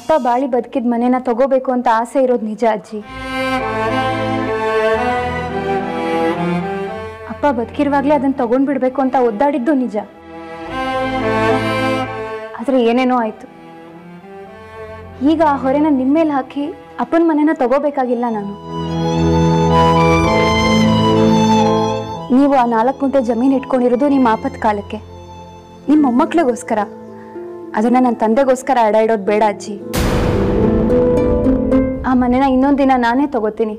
ಅಪ್ಪ ಬಾಳಿ ಬದುಕಿದ ಮನೇನ ತಗೋಬೇಕು ಅಂತ ಆಸೆ ಇರೋದು ನಿಜ ಅಜ್ಜಿ ಅಪ್ಪ ಬದುಕಿರುವಾಗಲೇ ಅದನ್ನ ತಗೊಂಡ್ಬಿಡ್ಬೇಕು ಅಂತ ಒದ್ದಾಡಿದ್ದು ನಿಜ ಆದ್ರೆ ಏನೇನೋ ಆಯ್ತು ಈಗ ಆ ಹೊರೆನ ನಿಮ್ಮೇಲೆ ಹಾಕಿ ಅಪ್ಪನ ಮನೇನ ತಗೋಬೇಕಾಗಿಲ್ಲ ನಾನು ನೀವು ಆ ನಾಲ್ಕು ಗುಂಟೆ ಜಮೀನು ಇಟ್ಕೊಂಡಿರೋದು ನಿಮ್ಮ ಆಪತ್ ಕಾಲಕ್ಕೆ ನಿಮ್ಮ ಮೊಮ್ಮಕ್ಳಿಗೋಸ್ಕರ ಅದನ್ನ ನನ್ನ ತಂದೆಗೋಸ್ಕರ ಅಡ ಇಡೋದು ಬೇಡ ಅಜ್ಜಿ ಆ ಮನೆನ ಇನ್ನೊಂದು ದಿನ ನಾನೇ ತಗೋತೀನಿ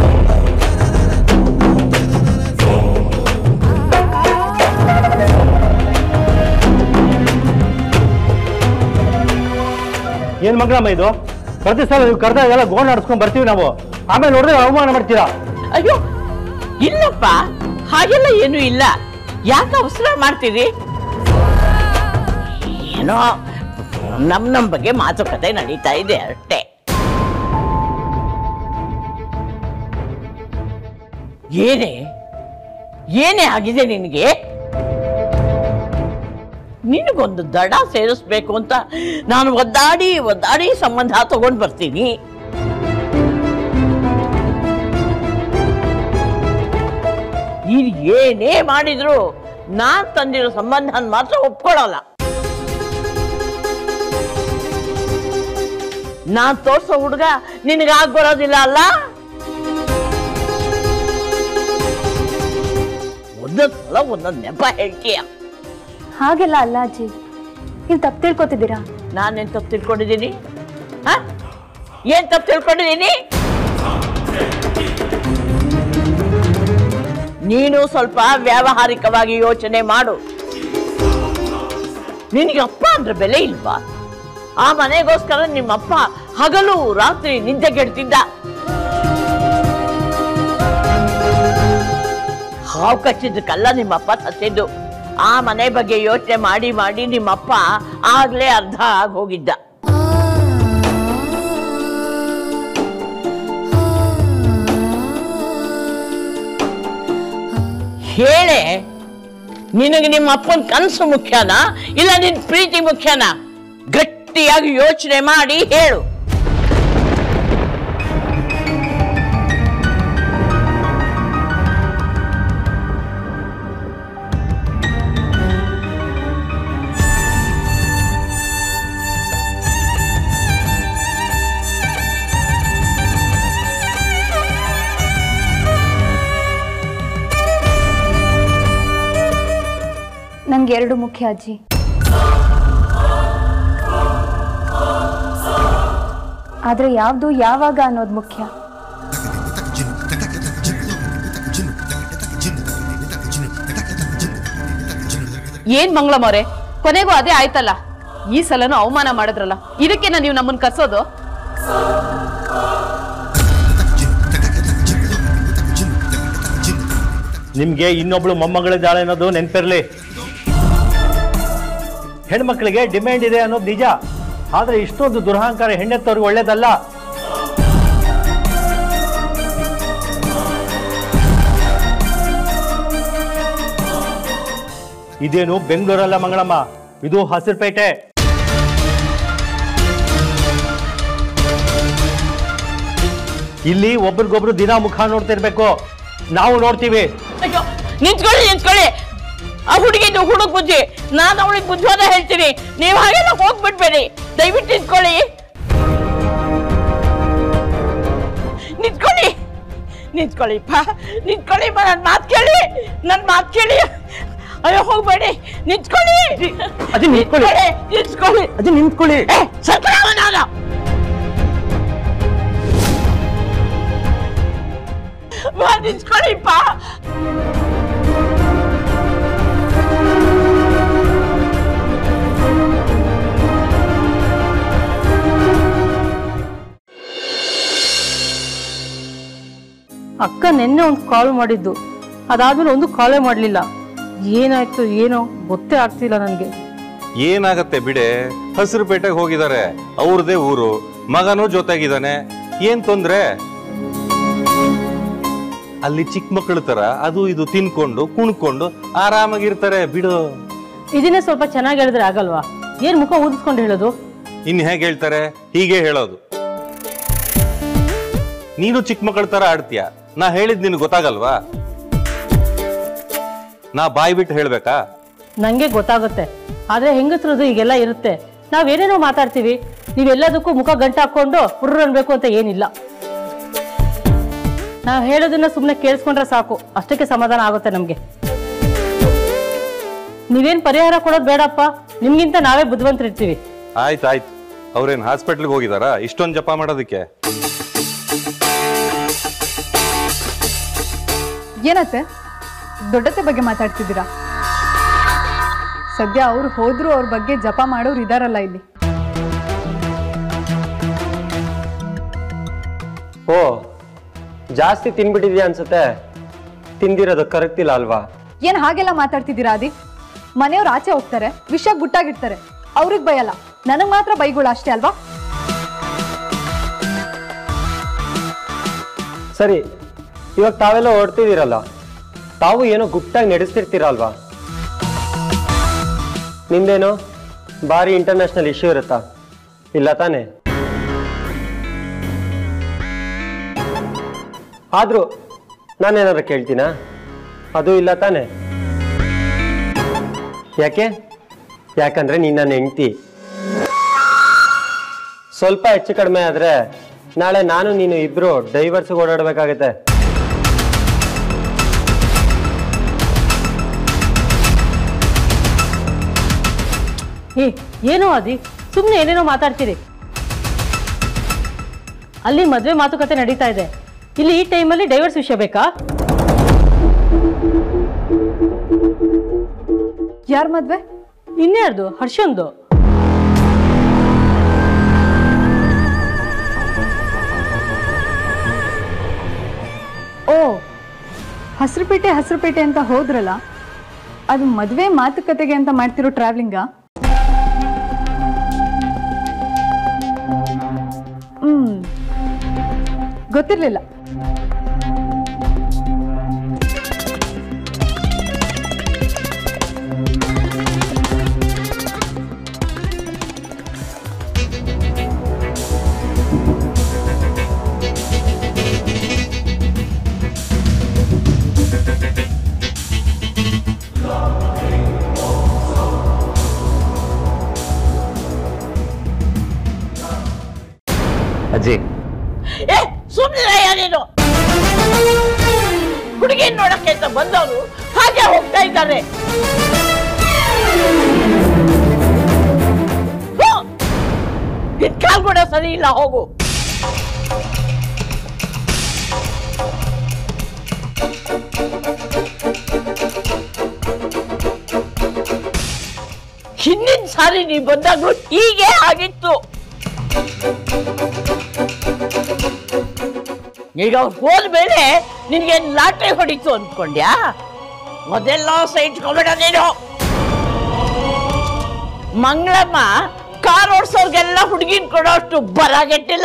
ಏನ್ ಮಗ್ಳಮ್ಮ ಇದು ಪ್ರತಿ ಸಲ ನೀವು ಕರೆದಾಗೆಲ್ಲ ಗೋಣ್ ಆಡಿಸ್ಕೊಂಡ್ ಬರ್ತೀವಿ ನಾವು ಆಮೇಲೆ ನೋಡಿದ್ರೆ ಅವಮಾನ ಮಾಡ್ತೀರಾ ಅಯ್ಯೋ ಇಲ್ಲಪ್ಪ ಹಾಗೆಲ್ಲ ಏನು ಇಲ್ಲ ಯಾಕೆ ಅವಸರ ಮಾಡ್ತೀರಿ ಏನೋ ನಮ್ ನಮ್ ಬಗ್ಗೆ ಮಾತುಕತೆ ನಡೀತಾ ಇದೆ ಅಷ್ಟೇ ಏನೇ ಏನೇ ಆಗಿದೆ ನಿನಗೆ ನಿನಗೊಂದು ದಡ ಸೇರಿಸ್ಬೇಕು ಅಂತ ನಾನು ಒದ್ದಾಡಿ ಒದ್ದಾಡಿ ಸಂಬಂಧ ತಗೊಂಡು ಬರ್ತೀನಿ ನೀನು ಏನೇ ಮಾಡಿದ್ರು ನಾನ್ ತಂದಿರೋ ಸಂಬಂಧ ಮಾತ್ರ ಒಪ್ಕೊಳ್ಳಲ್ಲ ನಾನ್ ತೋರ್ಸೋ ಹುಡುಗ ನಿನಗಾಗ್ ಬರೋದಿಲ್ಲ ಅಲ್ಲ ಒಂದೊಂದ್ ಸಲ ಒಂದೊಂದ್ ನೆಪ ಹೇಳ್ತೀಯ ಹಾಗೆಲ್ಲ ಅಲ್ಲ ಅಜ್ಜಿ ನೀವು ತಪ್ಪು ತಿಳ್ಕೊತಿದ್ದೀರಾ ನಾನೇನ್ ತಪ್ಪು ತಿಳ್ಕೊಂಡಿದ್ದೀನಿ ಹ? ಏನ್ ತಪ್ಪು ತಿಳ್ಕೊಂಡಿದ್ದೀನಿ ನೀನು ಸ್ವಲ್ಪ ವ್ಯಾವಹಾರಿಕವಾಗಿ ಯೋಚನೆ ಮಾಡು ನಿನಗೆ ಅಪ್ಪ ಅಂದ್ರೆ ಬೆಲೆ ಇಲ್ವಾ ಆ ಮನೆಗೋಸ್ಕರ ನಿಮ್ಮಪ್ಪ ಹಗಲು ರಾತ್ರಿ ನಿದ್ದೆ ಕೆಡ್ತಿದ್ದ ಹಾವು ಕಚ್ಚಿದ್ದಕ್ಕಲ್ಲ ನಿಮ್ಮಪ್ಪ ಸತ್ತಿದ್ದು ಆ ಮನೆ ಬಗ್ಗೆ ಯೋಚನೆ ಮಾಡಿ ಮಾಡಿ ನಿಮ್ಮಪ್ಪ ಆಗ್ಲೇ ಅರ್ಧ ಆಗಿ ಹೋಗಿದ್ದ ಹೇಳೆ ನಿನಗೆ ನಿಮ್ಮ ಅಪ್ಪನ ಕನಸು ಮುಖ್ಯನಾ ಇಲ್ಲ ನಿನ್ ಪ್ರೀತಿ ಮುಖ್ಯನಾ ಗಟ್ಟಿಯಾಗಿ ಯೋಚನೆ ಮಾಡಿ ಹೇಳು ನಂಗೆ ಎರಡು ಮುಖ್ಯ ಅಜ್ಜಿ ಆದ್ರೆ ಯಾವ್ದು ಯಾವಾಗ ಅನ್ನೋದು ಮುಖ್ಯ ಏನ್ ಮಂಗಳಮೋರೆ ಕೊನೆಗೂ ಅದೇ ಆಯ್ತಲ್ಲ ಈ ಸಲನೂ ಅವಮಾನ ಮಾಡಿದ್ರಲ್ಲ ಇದಕ್ಕೆ ನೀವು ನಮ್ಮನ್ನ ಕರ್ಸೋದು ನಿಮ್ಗೆ ಇನ್ನೊಬ್ಳು ಮೊಮ್ಮಗಳಿದ್ದಾಳೆ ಅನ್ನೋದು ನೆನ್ಪಿರ್ಲಿ ಹೆಣ್ಮಕ್ಳಿಗೆ ಡಿಮ್ಯಾಂಡ್ ಇದೆ ಅನ್ನೋದು ನಿಜ ಆದ್ರೆ ಇಷ್ಟೊಂದು ದುರಹಂಕಾರ ಹೆಣ್ಣೆತ್ತವ್ರಿಗೆ ಒಳ್ಳೇದಲ್ಲ ಇದೇನು ಬೆಂಗಳೂರಲ್ಲ ಮಂಗಳಮ್ಮ ಇದು ಹಸಿರುಪೇಟೆ ಇಲ್ಲಿ ಒಬ್ರಿಗೊಬ್ರು ದಿನ ಮುಖ ನೋಡ್ತಿರ್ಬೇಕು ನಾವು ನೋಡ್ತೀವಿ ಅಯ್ಯೋ ನಿಂತ್ಕೊಳ್ಳಿ ನಿಂತ್ಕೊಳ್ಳಿ ಆ ಹುಡುಗಿದು ಹುಡುಗ ಬುದ್ಧಿ ನಾನು ಅವಳಿಗೆ ಬುದ್ಧಿವಾದ ಹೇಳ್ತೀನಿ ನೀವು ಹಾಗೆಲ್ಲ ಹೋಗ್ಬಿಡ್ಬೇಡಿ ದಯವಿಟ್ಟು ನಿಂತ್ಕೊಳ್ಳಿ ನಿಂತ್ಕೊಳ್ಳಿ ನಿಂತ್ಕೊಳ್ಳಿಪ್ಪ ನಿಂತ್ಕೊಳ್ಳಿಪ್ಪ ನನ್ನ ಮಾತು ಕೇಳಿ ನನ್ನ ಮಾತು ಕೇಳಿ ಅಯ್ಯೋ ಹೋಗ್ಬೇಡಿ ನಿಂತ್ಕೊಳ್ಳಿ ಅದೇ ನಿಂತ್ಕೊಳ್ಳಿ. ನಿಂತ್ಕೊಳ್ಳಿ ಅದು ನಿಂತ್ಕೊಳ್ಳಿ ಏ, ಸತ್ರಾಮ ನಾನು ಬಾ, ನಿಂತ್ಕೊಳ್ಳಿಪ್ಪ ಅಕ್ಕ ನಿನ್ನೆ ಒಂದು ಕಾಲ್ ಮಾಡಿದ್ದು ಅದಾದ್ಮೇಲೆ ಒಂದು ಕಾಲೇ ಮಾಡಲಿಲ್ಲ ಏನಾಯ್ತು ಏನೋ ಗೊತ್ತೇ ಆಗ್ತಿಲ್ಲ ನನಗೆ ಏನಾಗತ್ತೆ ಬಿಡೆ ಹಸಿರು ಪೇಟೆಗೆ ಹೋಗಿದ್ದಾರೆ ಅವ್ರದೇ ಊರು ಮಗನೂ ಜೊತೆಗಿದ್ದಾನೆ ಏನ್ ತೊಂದ್ರೆ ಅಲ್ಲಿ ಚಿಕ್ಕ ಮಕ್ಕಳ ತರ ಅದು ಇದು ತಿನ್ಕೊಂಡು ಕುಣ್ಕೊಂಡು ಆರಾಮಾಗಿರ್ತಾರೆ ಬಿಡು ಇದನ್ನೇ ಸ್ವಲ್ಪ ಚೆನ್ನಾಗಿ ಹೇಳಿದ್ರೆ ಆಗಲ್ವಾ ಏನ್ ಮುಖ ಊದಿಸ್ಕೊಂಡು ಹೇಳೋದು ಇನ್ ಹೇಗೆ ಹೇಳ್ತಾರೆ ಹೀಗೆ ಹೇಳೋದು ನೀನು ಚಿಕ್ಕ ಮಕ್ಕಳ ತರ ಆಡ್ತೀಯ ನಾ ಹೇಳಿದ್ ನಿನ್ಗೆ ಗೊತ್ತಾಗಲ್ವಾ ನಾ ಬಾಯ್ ಬಿಟ್ಟು ಹೇಳ್ಬೇಕಾ ನಂಗೆ ಗೊತ್ತಾಗುತ್ತೆ ಆದ್ರೆ ಹೆಂಗಸ್ರದು ಈಗೆಲ್ಲ ಇರುತ್ತೆ ನಾವೇನೇನೋ ಮಾತಾಡ್ತೀವಿ ನೀವೆಲ್ಲದಕ್ಕೂ ಮುಖ ಗಂಟು ಹಾಕೊಂಡು ಹುರ್ರು ಅನ್ಬೇಕು ಅಂತ ಏನಿಲ್ಲ ನಾವು ಹೇಳೋದನ್ನ ಸುಮ್ಮನೆ ಕೇಳಿಸ್ಕೊಂಡ್ರೆ ಸಾಕು ಅಷ್ಟಕ್ಕೆ ಸಮಾಧಾನ ಆಗುತ್ತೆ ನಮಗೆ ನೀವೇನ್ ಪರಿಹಾರ ಕೊಡೋದು ಬೇಡಪ್ಪ ನಿಮ್ಗಿಂತ ನಾವೇ ಬುದ್ಧಿವಂತರಿರ್ತೀವಿ ಆಯ್ತು ಆಯ್ತು ಅವ್ರೇನ್ ಹಾಸ್ಪಿಟ್ಲ್ಗೆ ಹೋಗಿದಾರಾ ಇಷ್ಟೊಂದು ಜಪ ಮಾಡೋದಕ್ಕೆ ಏನತ್ತೆ ದೊಡ್ಡತೆ ಬಗ್ಗೆ ಮಾತಾಡ್ತಿದ್ದೀರಾ ಸದ್ಯ ಅವ್ರು ಹೋದ್ರು ಅವ್ರ ಬಗ್ಗೆ ಜಪ ಮಾಡೋರು ಇದಾರಲ್ಲ ಇಲ್ಲಿ ಓ ಜಾಸ್ತಿ ತಿನ್ಬಿಟ್ಟಿದ್ಯಾ ಅನ್ಸುತ್ತೆ ತಿಂದಿರೋದು ಕರಗ್ತಿಲ್ಲ ಅಲ್ವಾ ಏನ್ ಹಾಗೆಲ್ಲ ಮಾತಾಡ್ತಿದ್ದೀರಾ ಅದಿ ಮನೆಯವ್ರು ಆಚೆ ಹೋಗ್ತಾರೆ ವಿಷಯ ಗುಟ್ಟಾಗಿರ್ತಾರೆ ಅವ್ರಿಗೆ ಬಯಲ್ಲ ನನಗ್ ಮಾತ್ರ ಬೈಗಳು ಅಷ್ಟೇ ಅಲ್ವಾ ಸರಿ ಇವಾಗ ತಾವೆಲ್ಲ ಓಡ್ತಿದ್ದೀರಲ್ಲ ತಾವು ಏನೋ ಗುಟ್ಟಾಗಿ ನಡೆಸ್ತಿರ್ತೀರಲ್ವಾ ನಿಂದೇನೋ ಭಾರಿ ಇಂಟರ್ನ್ಯಾಷನಲ್ ಇಶ್ಯೂ ಇರುತ್ತಾ ಇಲ್ಲ ತಾನೇ ಆದ್ರೂ ನಾನೇನಾದ್ರು ಕೇಳ್ತೀನಾ ಅದು ಇಲ್ಲ ತಾನೇ ಯಾಕೆ ಯಾಕಂದ್ರೆ ನೀನ್ ನನ್ನ ಹೆಂಡ್ತಿ ಸ್ವಲ್ಪ ಹೆಚ್ಚು ಕಡಿಮೆ ಆದ್ರೆ ನಾಳೆ ನಾನು ನೀನು ಇಬ್ರು ಡೈವರ್ಸ್ ಓಡಾಡ್ಬೇಕಾಗತ್ತೆ ಏ ಏನೋ ಅದಿ ಸುಮ್ಮನೆ ಏನೇನೋ ಮಾತಾಡ್ತೀರಿ ಅಲ್ಲಿ ಮದುವೆ ಮಾತುಕತೆ ನಡೀತಾ ಇದೆ ಇಲ್ಲಿ ಈ ಟೈಮಲ್ಲಿ ಡೈವರ್ಸ್ ವಿಷಯ ಬೇಕಾ ಯಾರ ಮದ್ವೆ ಇನ್ಯಾರ್ದು ಹರ್ಷಂದು ಓ ಹಸಿರುಪೇಟೆ ಹಸಿರುಪೇಟೆ ಅಂತ ಹೋದ್ರಲ್ಲ ಅದು ಮದ್ವೆ ಮಾತುಕತೆಗೆ ಅಂತ ಮಾಡ್ತಿರೋ ಟ್ರಾವೆಲಿಂಗಾ ಹ್ಮ್ ಗೊತ್ತಿರ್ಲಿಲ್ಲ ಅಜ್ಜಿ ಏ ಸುಮ್ಮನೆ ನೀನು ಹುಡುಗಿ ನೋಡಕ್ಕೆ ಅಂತ ಬಂದವರು ಹಾಗೆ ಹೋಗ್ತಾ ಇದ್ದಾರೆ ಹೋ! ನಿನ್ ಕಾಲ್ ಕೂಡ ಸರಿ ಇಲ್ಲ ಹೋಗು ಹಿಂದಿನ ಸಾರಿ ನೀ ಬಂದಾಗ್ಲೂ ಹೀಗೆ ಆಗಿತ್ತು ಈಗ ಅವ್ರು ಹೋದ್ಮೇಲೆ ನಿನ್ಗೆ ಲಾಟ್ರಿ ಹೊಡಿತು ಅಂದ್ಕೊಂಡ್ಯಾ ಮೊದೆಲ್ಲ ಸೈಟ್ಕೊಬೇಡ ನೀನು ಮಂಗಳಮ್ಮ ಕಾರ್ ಓಡಿಸೋರ್ಗೆಲ್ಲ ಹುಡುಗಿನ ಕೊಡೋಷ್ಟು ಬರಾಗೆಟ್ಟಿಲ್ಲ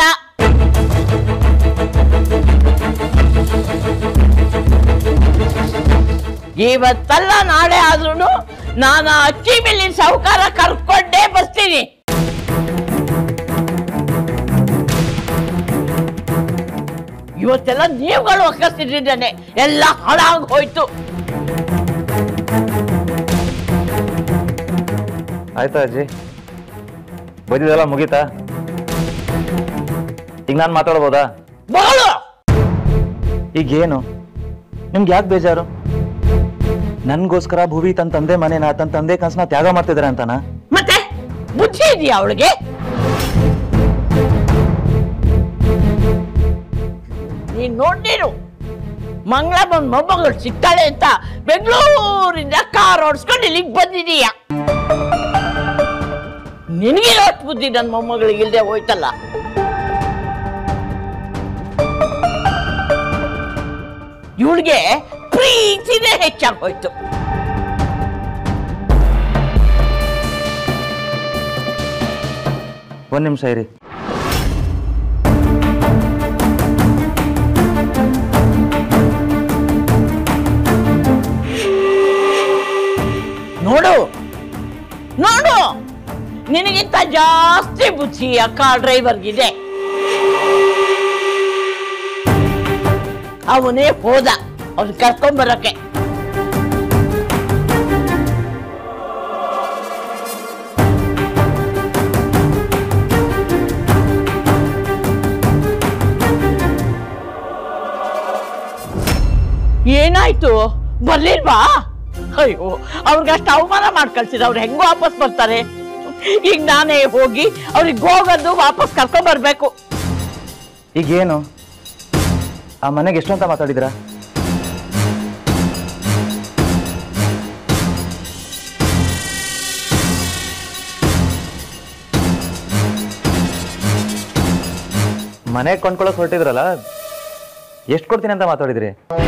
ಇವತ್ತಲ್ಲ ನಾಳೆ ಆದ್ರೂ ನಾನು ಆ ಅಕ್ಕಿ ಮೇಲಿನ ಸಾಹುಕಾರ ಕರ್ಕೊಂಡೇ ಬರ್ತೀನಿ ಇವತ್ತೆಲ್ಲ ನೀವುಗಳು ಒಕ್ಕಸ್ತಿದ್ದಾನೆ ಎಲ್ಲ ಹಾಳಾಗಿ ಹೋಯ್ತು ಆಯ್ತಾ ಅಜ್ಜಿ ಬೈದಿದೆಲ್ಲ ಮುಗೀತಾ ಈಗ ನಾನು ಮಾತಾಡ್ಬೋದಾ ಮಗಳು ಈಗ ಏನು ನಿಮ್ಗೆ ಯಾಕೆ ಬೇಜಾರು ನನ್ಗೋಸ್ಕರ ಭುವಿ ತನ್ನ ತಂದೆ ಮನೆನ ತನ್ನ ತಂದೆ ಕನ್ಸನ್ನ ತ್ಯಾಗ ಮಾಡ್ತಿದಾರೆ ಅಂತನಾ ಮತ್ತೆ ಬುದ್ಧಿ ಇದೆಯಾ ಅವಳಿಗೆ ನೀನ್ ನೋಡ್ನೀನು ಮಂಗಳಮ್ಮನ ಮೊಮ್ಮಗಳು ಸಿಗ್ತಾಳೆ ಅಂತ ಬೆಂಗಳೂರಿಂದ ಕಾರ್ ಓಡಿಸ್ಕೊಂಡು ಇಲ್ಲಿಗೆ ಬಂದಿದೀಯ ನಿನಗೆ ಒಟ್ಟು ಬುದ್ಧಿ ನನ್ನ ಮೊಮ್ಮಗಳಿಗೆ ಇಲ್ಲದೆ ಹೋಯ್ತಲ್ಲ ಇವಳಿಗೆ ಪ್ರೀತಿನೇ ಹೆಚ್ಚಾಗಿ ಹೋಯ್ತು ಒಂದ್ ನಿಮಿಷ ಇರಿ ನೋಡು ನೋಡು ನಿನಗಿಂತ ಜಾಸ್ತಿ ಬುದ್ಧಿ ಆ ಕಾರ್ ಡ್ರೈವರ್ಗಿದೆ ಅವನೇ ಹೋದ ಅವ್ನು ಕರ್ಕೊಂಬರಕ್ಕೆ ಏನಾಯ್ತು ಬರ್ಲಿಲ್ವಾ ಅಯ್ಯೋ ಅವ್ರಿಗೆ ಅಷ್ಟು ಅವಮಾನ ಮಾಡಿ ಕಳ್ಸಿದ್ರೆ ಅವ್ರು ಹೆಂಗ್ ವಾಪಸ್ ಬರ್ತಾರೆ ಈಗ ನಾನೇ ಹೋಗಿ ಅವ್ರಿಗೆ ಹೋಗೋದು ವಾಪಸ್ ಕರ್ಕೊಂಡ್ ಬರ್ಬೇಕು ಈಗೇನು ಆ ಮನೆಗೆ ಎಷ್ಟು ಅಂತ ಮಾತಾಡಿದ್ರಾ ಮನೆ ಕೊಂಡ್ಕೊಳಕ್ ಹೊರಟಿದ್ರಲ್ಲ ಎಷ್ಟು ಕೊಡ್ತೀನಿ ಅಂತ ಮಾತಾಡಿದ್ರಿ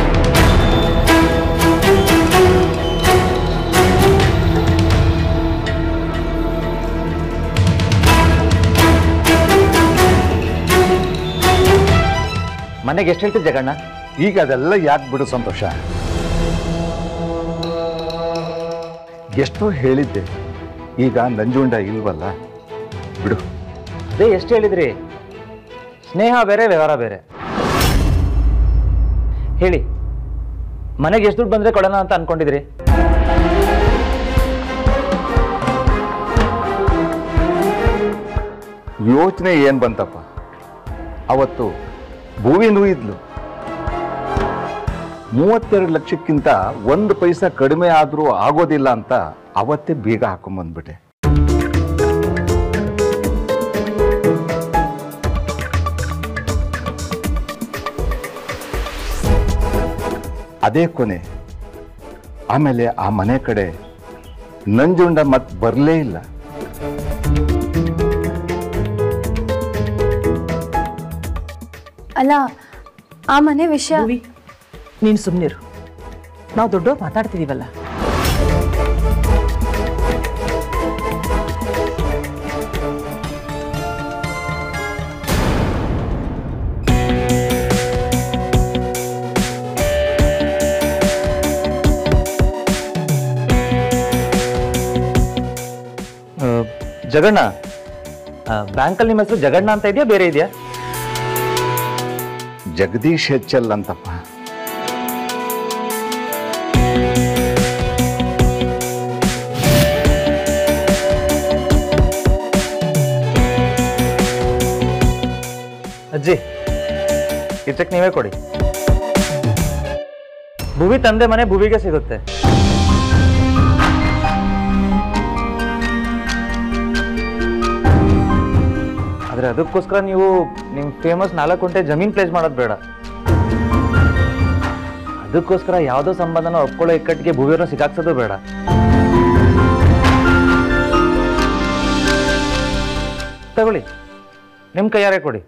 ಮನೆಗೆ ಎಷ್ಟು ಹೇಳ್ತಿದ್ದೆ ಜಗಣ್ಣ ಈಗ ಅದೆಲ್ಲ ಯಾಕೆ ಬಿಡು ಸಂತೋಷ ಎಷ್ಟೋ ಹೇಳಿದ್ದೆ ಈಗ ನಂಜುಂಡ ಇಲ್ವಲ್ಲ ಬಿಡು ಅದೇ ಎಷ್ಟು ಹೇಳಿದ್ರಿ ಸ್ನೇಹ ಬೇರೆ ವ್ಯವಹಾರ ಬೇರೆ ಹೇಳಿ ಮನೆಗೆ ಎಷ್ಟು ದುಡ್ಡು ಬಂದ್ರೆ ಕೊಡೋಣ ಅಂತ ಅನ್ಕೊಂಡಿದ್ರಿ ಯೋಚನೆ ಏನ್ ಬಂತಪ್ಪ ಅವತ್ತು ಭೂವಿನೂ ಇದ್ಲು ಮೂವತ್ತೆರಡು ಲಕ್ಷಕ್ಕಿಂತ ಒಂದು ಪೈಸಾ ಕಡಿಮೆ ಆದರೂ ಆಗೋದಿಲ್ಲ ಅಂತ ಅವತ್ತೇ ಬೀಗ ಹಾಕೊಂಬಂದ್ಬಿಟ್ಟೆ ಅದೇ ಕೊನೆ ಆಮೇಲೆ ಆ ಮನೆ ಕಡೆ ನಂಜುಂಡ ಮತ್ ಬರಲೇ ಇಲ್ಲ ಅಲ್ಲ ಆ ಮನೆ ವಿಷಯ ನೀನು ಸುಮ್ಮನಿರು ನಾವು ದೊಡ್ಡವ್ರು ಮಾತಾಡ್ತಿದೀವಲ್ಲ ಆ, ಜಗಣ್ಣ ಬ್ಯಾಂಕಲ್ಲಿ ನಿಮ್ಮ ಹೆಸರು ಜಗಣ್ಣ ಅಂತ ಇದೆಯಾ ಬೇರೆ ಇದೆಯಾ ಜಗದೀಶ್ ಹೆಚ್ಚಲ್ ಅಂತಪ್ಪ ಅಜ್ಜಿ ಈ ಚೆಕ್ ನೀವೇ ಕೊಡಿ ಭುವಿ ತಂದೆ ಮನೆ ಭುವಿಗೆ ಸಿಗುತ್ತೆ ಆದ್ರೆ ಅದಕ್ಕೋಸ್ಕರ ನೀವು ನಿಮ್ ಫೇಮಸ್ ನಾಲ್ಕು ಗಂಟೆ ಜಮೀನ್ ಪ್ಲೇಸ್ ಮಾಡೋದು ಬೇಡ ಅದಕ್ಕೋಸ್ಕರ ಯಾವುದೋ ಸಂಬಂಧನ ಒಪ್ಕೊಳ್ಳೋ ಇಕ್ಕಟ್ಟಿಗೆ ಭುವಿಯವ್ರನ್ನ ಸಿಕ್ಕಾಕ್ಸೋದು ಬೇಡ ತಗೊಳ್ಳಿ ನಿಮ್ ಕೈಯಾರೆ ಕೊಡಿ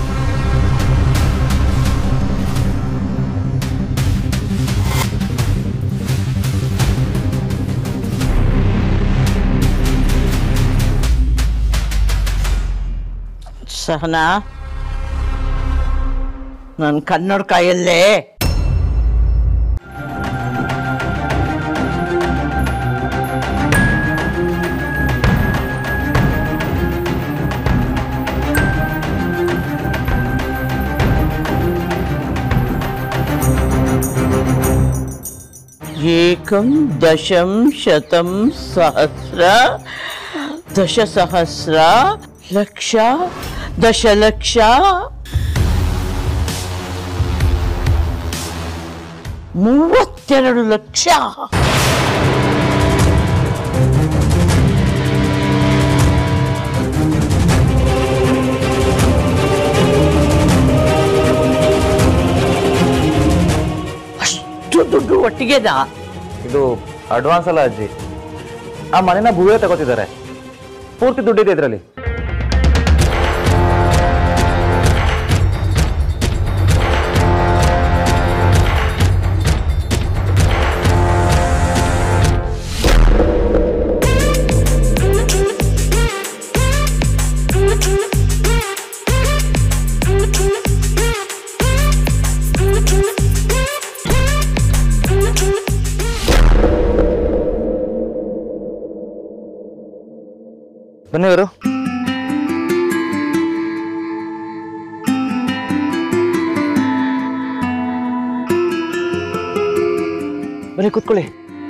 ಸಹನಾ ನನ್ನ ಕನ್ನಡ ಕಾಯಲ್ಲೇ ಏಕಂ ದಶಂ ಶತಂ ಸಹಸ್ರ ದಶಸಹಸ್ರ ಲಕ್ಷ ದಶಲಕ್ಷ ಮೂವತ್ತೆರಡು ಲಕ್ಷ ಅಷ್ಟು ದುಡ್ಡು ಒಟ್ಟಿಗೆದಾ ಇದು ಅಡ್ವಾನ್ಸ್ ಅಲ್ಲ ಅಜ್ಜಿ ಆ ಮನೆನ ಭೂವೇ ತಗೋತಿದ್ದಾರೆ ಪೂರ್ತಿ ದುಡ್ಡಿದೆ ಇದರಲ್ಲಿ ಬನ್ನಿ ಅವರು ಬನ್ನಿ ಕೂತ್ಕೊಳ್ಳಿ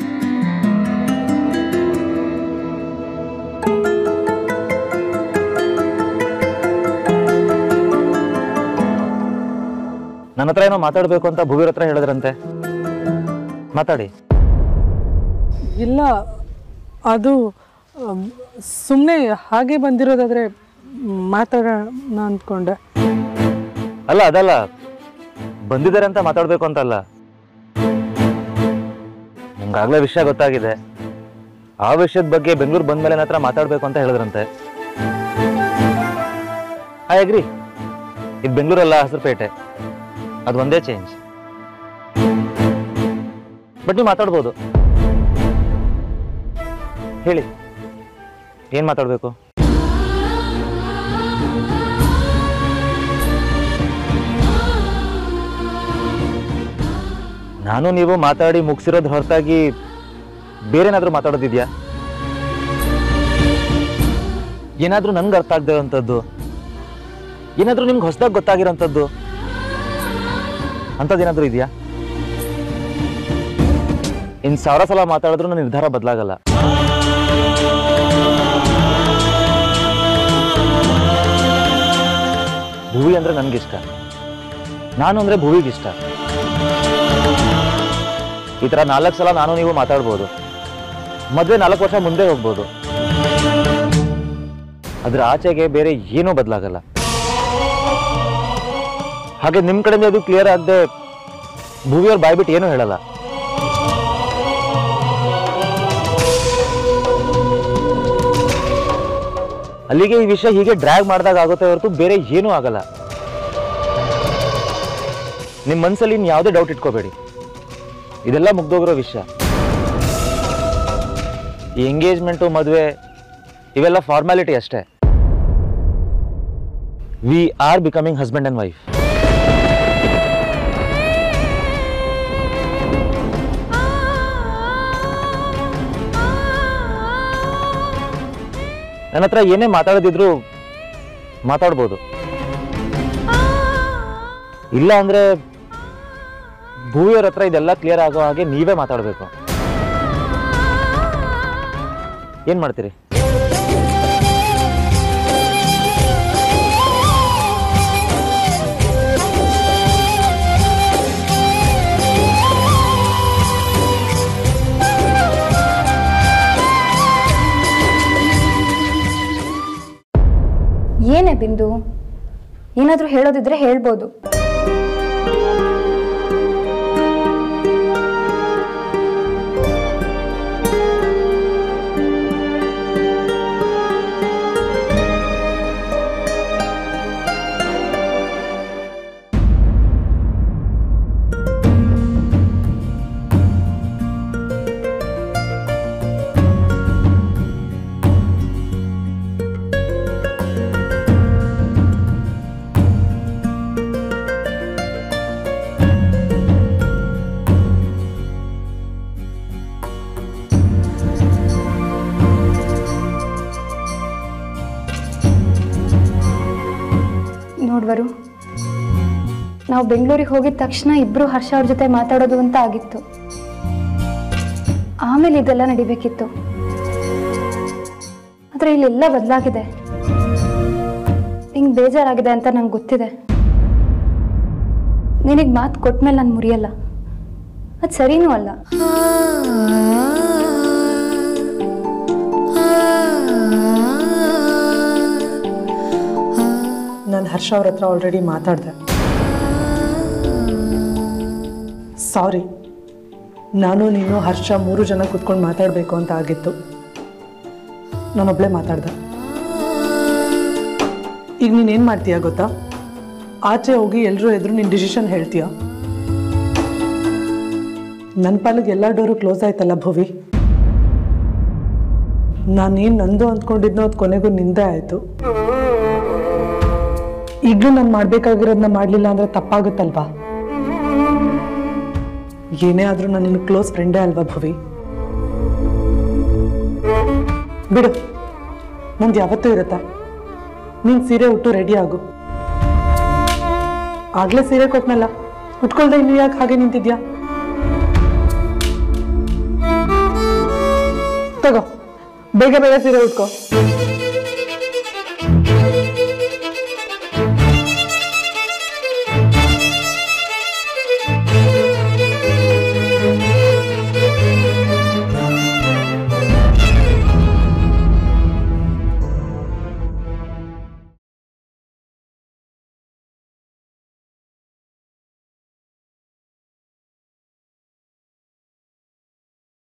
ನನ್ನ ಹತ್ರ ಏನೋ ಮಾತಾಡ್ಬೇಕು ಅಂತ ಭುವಿರ ಹತ್ರ ಹೇಳಿದ್ರಂತೆ ಮಾತಾಡಿ ಇಲ್ಲ ಅದು ಸುಮ್ಮನೆ ಹಾಗೆ ಬಂದಿರೋದಾದ್ರೆ ಮಾತಾಡೋಣ ಅಂದ್ಕೊಂಡೆ ಅಲ್ಲ ಅದಲ್ಲ ಬಂದಿದ್ದಾರೆ ಅಂತ ಮಾತಾಡ್ಬೇಕು ಅಂತಲ್ಲ ನಿಮ್ಗಾಗ್ಲೇ ವಿಷಯ ಗೊತ್ತಾಗಿದೆ ಆ ವಿಷಯದ ಬಗ್ಗೆ ಬೆಂಗಳೂರು ಬಂದ್ಮೇಲೆ ನನ್ನ ಹತ್ರ ಮಾತಾಡ್ಬೇಕು ಅಂತ ಹೇಳಿದ್ರಂತೆ ಐ ಅಗ್ರಿ ಇದು ಬೆಂಗಳೂರಲ್ಲ ಹಸಿರುಪೇಟೆ ಅದು ಒಂದೇ ಚೇಂಜ್ ಬಟ್ ನೀವು ಮಾತಾಡ್ಬೋದು ಹೇಳಿ ಏನ್ ಮಾತಾಡ್ಬೇಕು ನಾನು ನೀವು ಮಾತಾಡಿ ಮುಗಿಸಿರೋದು ಹೊರತಾಗಿ ಬೇರೆನಾದ್ರೂ ಮಾತಾಡೋದಿದ್ಯಾ ಏನಾದ್ರೂ ನನ್ಗೆ ಅರ್ಥ ಆಗದೆ ಇರೋಂಥದ್ದು ಏನಾದ್ರೂ ನಿಮ್ಗೆ ಹೊಸದಾಗಿ ಗೊತ್ತಾಗಿರೋಂಥದ್ದು ಅಂಥದ್ದೇನಾದ್ರೂ ಇದೆಯಾ ಇನ್ ಸಾವಿರ ಸಲ ಮಾತಾಡಿದ್ರು ನನ್ನ ನಿರ್ಧಾರ ಬದಲಾಗಲ್ಲ ಭುವಿ ಅಂದ್ರೆ ನನ್ಗಿಷ್ಟ ನಾನು ಅಂದ್ರೆ ಭುವಿಗಿಷ್ಟ ಈ ತರ ನಾಲ್ಕು ಸಲ ನಾನು ನೀವು ಮಾತಾಡ್ಬೋದು ಮದ್ವೆ ನಾಲ್ಕು ವರ್ಷ ಮುಂದೆ ಹೋಗ್ಬೋದು ಅದ್ರ ಆಚೆಗೆ ಬೇರೆ ಏನೂ ಬದಲಾಗಲ್ಲ ಹಾಗೆ ನಿಮ್ ಕಡೆಯಿಂದ ಅದು ಕ್ಲಿಯರ್ ಆಗದೆ ಭುವಿಯವ್ರು ಬಾಯ್ಬಿಟ್ಟು ಏನೂ ಹೇಳಲ್ಲ ಅಲ್ಲಿಗೆ ಈ ವಿಷಯ ಹೀಗೆ ಡ್ರ್ಯಾಗ್ ಮಾಡಿದಾಗ ಆಗುತ್ತೆ ಹೊರತು ಬೇರೆ ಏನೂ ಆಗಲ್ಲ ನಿಮ್ಮ ಮನಸ್ಸಲ್ಲಿ ಇನ್ನು ಯಾವುದೇ ಡೌಟ್ ಇಟ್ಕೋಬೇಡಿ ಇದೆಲ್ಲ ಮುಗ್ದೋಗಿರೋ ವಿಷಯ ಈ ಎಂಗೇಜ್ಮೆಂಟು ಮದುವೆ ಇವೆಲ್ಲ ಫಾರ್ಮಾಲಿಟಿ ಅಷ್ಟೇ we are becoming husband and wife ನನ್ನ ಹತ್ರ ಏನೇ ಮಾತಾಡೋದಿದ್ರು ಮಾತಾಡ್ಬೋದು ಇಲ್ಲ ಅಂದ್ರೆ ಭೂವಿಯವ್ರ ಹತ್ರ ಇದೆಲ್ಲ ಕ್ಲಿಯರ್ ಆಗೋ ಹಾಗೆ ನೀವೇ ಮಾತಾಡಬೇಕು ಏನ್ ಮಾಡ್ತೀರಿ ಏನೇ ಬಿಂದು ಏನಾದರೂ ಹೇಳೋದಿದ್ರೆ ಹೇಳ್ಬೋದು ನೋಡ್ವರು ನಾವು ಬೆಂಗಳೂರಿಗೆ ಹೋಗಿದ ತಕ್ಷಣ ಇಬ್ರು ಹರ್ಷ ಅವ್ರ ಜೊತೆ ಮಾತಾಡೋದು ಅಂತ ಆಗಿತ್ತು ಆಮೇಲೆ ಇದೆಲ್ಲ ನಡಿಬೇಕಿತ್ತು ಆದರೆ ಇಲ್ಲೆಲ್ಲ ಬದಲಾಗಿದೆ ನಿಂಗೆ ಬೇಜಾರಾಗಿದೆ ಅಂತ ನಂಗೆ ಗೊತ್ತಿದೆ ನಿನಗೆ ಮಾತು ಕೊಟ್ಮೇಲೆ ನಾನು ಮುರಿಯಲ್ಲ ಅದು ಸರಿನೂ ಅಲ್ಲ ನಾನು ಹರ್ಷ ಅವ್ರ ಹತ್ರ ಆಲ್ರೆಡಿ ಮಾತಾಡಿದೆ ಸಾರಿ ನಾನು ನೀನು ಹರ್ಷ ಮೂರು ಜನ ಕೂತ್ಕೊಂಡು ಮಾತಾಡಬೇಕು ಅಂತ ಆಗಿತ್ತು ನಾನೊಬ್ಳೆ ಮಾತಾಡ್ದೆ ಈಗ ನೀನೇನು ಮಾಡ್ತೀಯ ಗೊತ್ತಾ ಆಚೆ ಹೋಗಿ ಎಲ್ಲರೂ ಎದುರು ನಿನ್ನ ಡಿಸಿಷನ್ ಹೇಳ್ತೀಯ ನನ್ನ ಪಾಲಿಗೆ ಎಲ್ಲ ಡೋರು ಕ್ಲೋಸ್ ಆಯ್ತಲ್ಲ ಭುವಿ ನಾನೇನು ನಂದು ಅಂದ್ಕೊಂಡಿದ್ನೋ ಅದು ಕೊನೆಗೂ ನಿಂದೆ ಆಯಿತು ಈಗಲೂ ನಾನು ಮಾಡ್ಬೇಕಾಗಿರೋದನ್ನ ಮಾಡಲಿಲ್ಲ ಅಂದ್ರೆ ತಪ್ಪಾಗುತ್ತಲ್ವಾ ಏನೇ ಆದ್ರೂ ನಾನು ನಿನ್ನ ಕ್ಲೋಸ್ ಫ್ರೆಂಡೇ ಅಲ್ವಾ ಭುವಿ ಬಿಡು ನಂದು ಯಾವತ್ತೂ ಇರುತ್ತಾ ನೀನು ಸೀರೆ ಉಟ್ಟು ರೆಡಿ ಆಗು ಆಗ್ಲೇ ಸೀರೆ ಕೊಟ್ನಲ್ಲ ಉಟ್ಕೊಳ್ದೆ ಇನ್ನು ಯಾಕೆ ಹಾಗೆ ನಿಂತಿದ್ಯಾ ತಗೋ ಬೇಗ ಬೇಗ ಸೀರೆ ಉಟ್ಕೋ